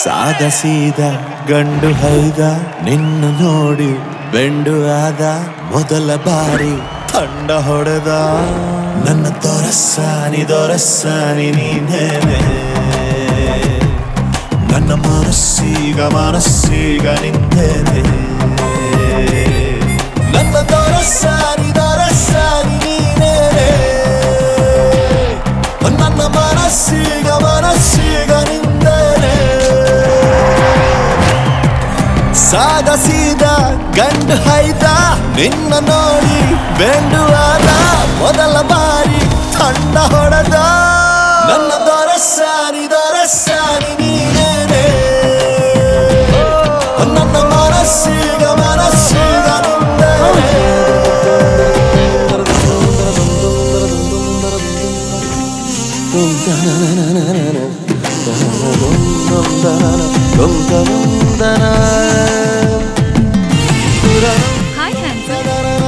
ಸಾದ ಸೀದ ಗಂಡು ಹೈದ ನಿನ್ನ ನೋಡಿ ಬೆಂಡು ಆದ ಮೊದಲ ಬಾರಿ ತಂಡ ಹೊಡೆದ ನನ್ನ ದೊರಸಾನಿ ದೊರಸಾನಿ ನೀನೇನೆ ನನ್ನ ಮನಸ್ಸೀಗ ಮನಸ್ಸೀಗ ನಿಂದೇನೆ ನನ್ನ ದೊರಸಾನಿ ದೊರಸಾನಿ ನೀನೇನೆ ನನ್ನ ಮನಸ್ಸೀಗ ಮನಸ್ಸೀಗ ನಿಂದೇನೆ ಸಾದ ಸೀದ ಗಂಡು ಹೈದ ನಿನ್ನ ನೋಡಿ ಬೆಂಡು ಆದ ಮೊದಲ ಬಾರಿ ತಂಡ ಹೊಡೆದ ನನ್ನ ದೊರಸಾನಿ ದೊರಸಾನಿ ನೀನೇನೆ ನನ್ನ ಮನಸ್ಸೀಗ ಮನಸ್ಸೀಗ ನಿಂದೇನೆ ಹಾಯ್ ಹ್ಯಾನ್ಸಮ್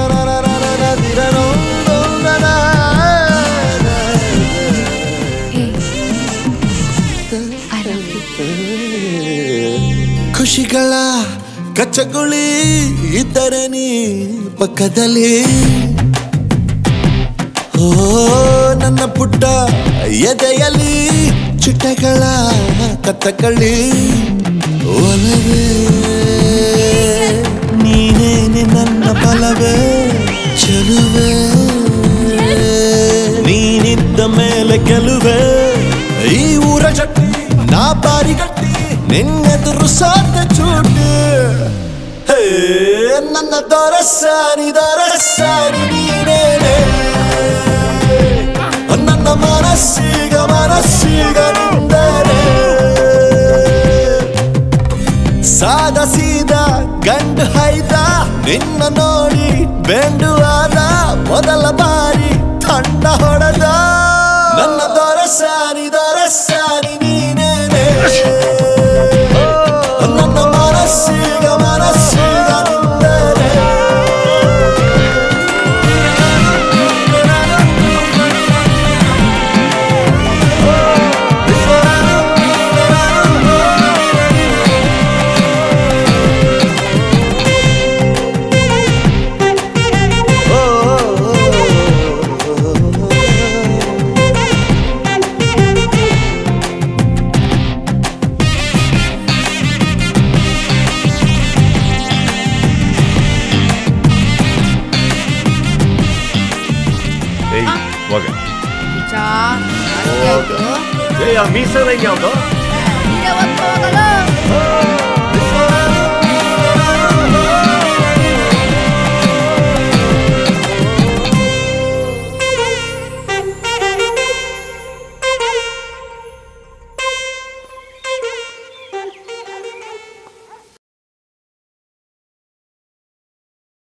ಏ ಐ ಲವ್ ಯು ಖುಷಿಗಳ ಕಚ್ಚಗುಳಿ ಇದ್ದರೆ ನೀ ಪಕ್ಕದಲ್ಲಿ ಓ ನನ್ನ ಪುಟ್ಟ ಎದೆಯಲ್ಲಿ ಚಿಟ್ಟೆಗಳ ಕತ್ತಕಳಿ ಒಲವೇ ನೀನೇನೆ ನನ್ನ ಬಲವೇ ಚೆಲುವೆ ನೀನಿದ್ದ ಮೇಲೆ ಗೆಲುವೆ ಈ ಊರ ಜಟ್ಟಿ ನಾ ಬಾರಿ ಗಟ್ಟಿ ನಿನ್ನೆದುರು ಸಾತ ಚೂಟಿ ಹೇ ನನ್ನ ದೊರಸಾನಿ ದೊರಸಾನಿ ನೀನೇನೆ ನನ್ನ ಮನಸ್ಸೀಗ ಮನಸ್ಸೀಗ ನಿಂದರೆ ಸಾದ ಸೀದ ಗಂಡು ಹೈದ ನಿನ್ನ ನೋಡಿ ಬೆಂಡು ಆದ ಮೊದಲ ಬಾರಿ ತಂಡ ಹೊಡೆದ ನನ್ನ ದೊರಸಾನಿ ದೊರಸಾನಿ ನೀನೇನೆ ನನ್ನ ಮನಸ್ಸೀಗ ಮನಸ್ಸೀಗ ನಿಂದರೆ ಏಯ್ ಮಗ ಚಾ ಆಯ್ತು ಏಯ್ ಆ ಮೀಸಲ್ ಹೆಂಗೆ ಯಾವ್ದು